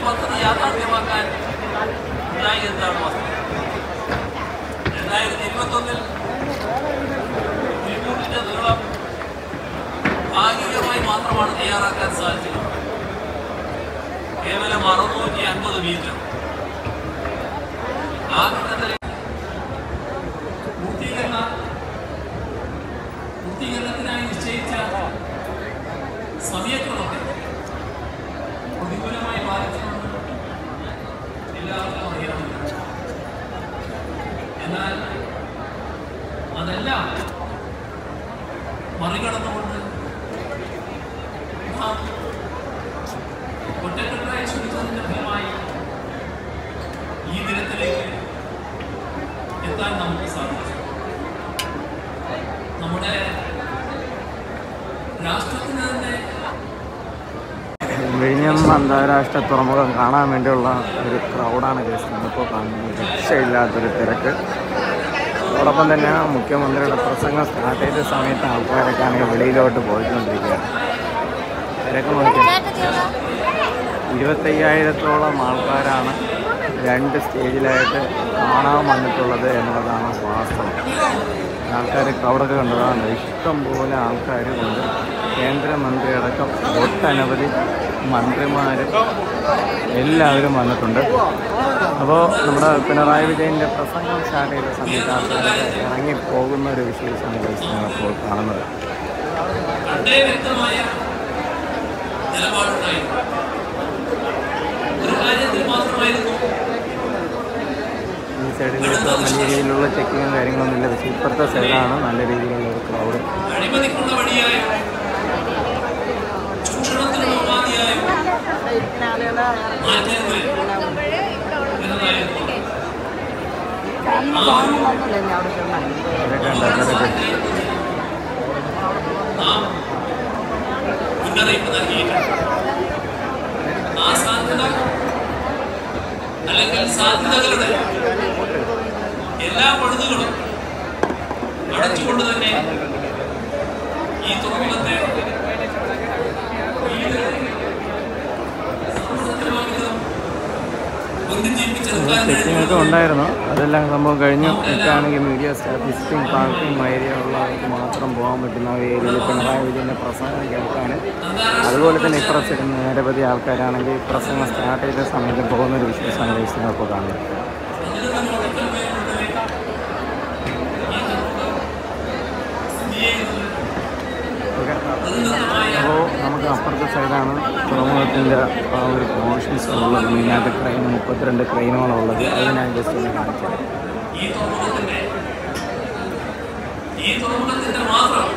പദ്ധതി യാഥാർത്ഥ്യമാക്കാൻ ഉണ്ടായി എന്താണ് വസ്തുത രണ്ടായിരത്തി ഇരുപത്തൊന്നിൽ തിരുവൂരിന്റെ നീളം ഭാഗികമായി മാത്രമാണ് തയ്യാറാക്കാൻ സാധിച്ചത് കേവലം അറുന്നൂറ്റി അൻപത് മീറ്റർ ആ ഘട്ടത്തിൽ പൂർത്തീകരണ പൂർത്തീകരണത്തിനായി നിശ്ചയിച്ച സമയക്രമത്തെ പ്രതികൂലമായി ബാധിച്ചുകൊണ്ട് എല്ലാവർക്കും അറിയാവുന്ന എന്നാൽ അതെല്ലാം മറികടന്നുകൊണ്ട് നാം ഒറ്റക്കെട്ടായി ശ്രമിച്ചതിന്റെ ഫലമായി ഈ ദിനത്തിലേക്ക് എത്താൻ നമുക്ക് സാധിച്ചു നമ്മുടെ രാഷ്ട്രത്തിന് തന്നെ വിഴിഞ്ഞം അന്താരാഷ്ട്ര തുറമുഖം കാണാൻ വേണ്ടിയുള്ള ഒരു ക്രൗഡാണ് കേസ് നമ്മളിപ്പോൾ കാണുന്നത് രക്ഷയില്ലാത്തൊരു തിരക്ക് അതോടൊപ്പം തന്നെ മുഖ്യമന്ത്രിയുടെ പ്രസംഗം സ്റ്റാർട്ട് ചെയ്ത സമയത്ത് ആൾക്കാരൊക്കെ ആണെങ്കിൽ വെളിയിലോട്ട് പോയിക്കൊണ്ടിരിക്കുകയാണ് തിരക്ക് നോക്കി ഇരുപത്തയ്യായിരത്തോളം ആൾക്കാരാണ് രണ്ട് സ്റ്റേജിലായിട്ട് കാണാൻ വന്നിട്ടുള്ളത് എന്നുള്ളതാണ് വാസ്തവം ആൾക്കാർ ക്രൗഡൊക്കെ കണ്ടതാണ് ഇഷ്ടം പോലെ ആൾക്കാർ കൊണ്ട് കേന്ദ്രമന്ത്രിയടക്കം ഒട്ടനവധി മന്ത്രിമാർ എല്ലാവരും വന്നിട്ടുണ്ട് അപ്പോൾ നമ്മുടെ പിണറായി വിജയൻ്റെ പ്രസംഗം സ്റ്റാർട്ട് ചെയ്ത സമയത്ത് ആൾക്കാരൊക്കെ ഇറങ്ങി പോകുന്ന ഒരു വിശേഷമാണ് ഇപ്പോൾ കാണുന്നത് വളരെ വ്യക്തമായ നിലപാടുണ്ടായിരുന്നു ഒരു കാര്യത്തിൽ മാത്രമായിരുന്നു ഈ സൈഡിൽ ഇപ്പോൾ വലിയ രീതിയിലുള്ള ചെക്കിങ്ങും കാര്യങ്ങളൊന്നും ഇല്ല പക്ഷേ ഇപ്പുറത്തെ സൈഡാണ് നല്ല രീതിയിലുള്ള ഒരു ക്രൗഡ് അഴിമതിക്കുള്ള വഴിയായും ചൂഷണത്തിനുള്ള ഉപാധിയായും മാറ്റരുത് എന്നതായിരുന്നു ഇതൊക്കെ ഉണ്ട് അതൊക്കെ നാം മുന്നറിയിപ്പ് നൽകിയിട്ടുണ്ട് ആ സാധ്യത അല്ലെങ്കിൽ സാധ്യതകളുടെ എല്ലാ പഴുതുകളും അടച്ചുകൊണ്ട് തന്നെ ഈ തുറമുഖത്തെ ഈ സമൂഹത്തിലും പുനരുജ്ജീവിപ്പിച്ചെടുക്കാൻ ചെക്കിംഗ് ഒക്കെ ഉണ്ടായിരുന്നു അതെല്ലാം സംഭവം കഴിഞ്ഞു ഇപ്പോഴാണെങ്കിൽ media staff visiting parking area ഉള്ളവർക്ക് മാത്രം പോകാൻ പറ്റുന്ന ഒരു ഏരിയയിൽ പിണറായി വിജയൻ്റെ പ്രസംഗം കേൾക്കാൻ അതുപോലെ തന്നെ ഇപ്പുറത്ത് നിരവധി ആൾക്കാരാണെങ്കിൽ പ്രസംഗം സ്റ്റാർട്ട് ചെയ്ത സമയത്ത് പോകുന്ന ഒരു വിശേഷമാണ് ഇപ്പോൾ കാണുന്നത് ഓക്കെ അപ്പോൾ നമുക്ക് അപ്പുറത്തെ സൈഡാണ് തുറമുഖത്തിൻ്റെ ആ ഒരു പോർഷൻസ് ഉള്ളത് ഇതിനകത്ത് ക്രെയിൻ മുപ്പത്തിരണ്ട് ക്രെയിനുകളുള്ളത് അത് ഞാൻ ജസ്റ്റ് ഒന്ന് കാണിച്ചത് ഈ തുറമുഖത്തിന്റെ ഈ തുറമുഖത്തിന്റെ മാത്രം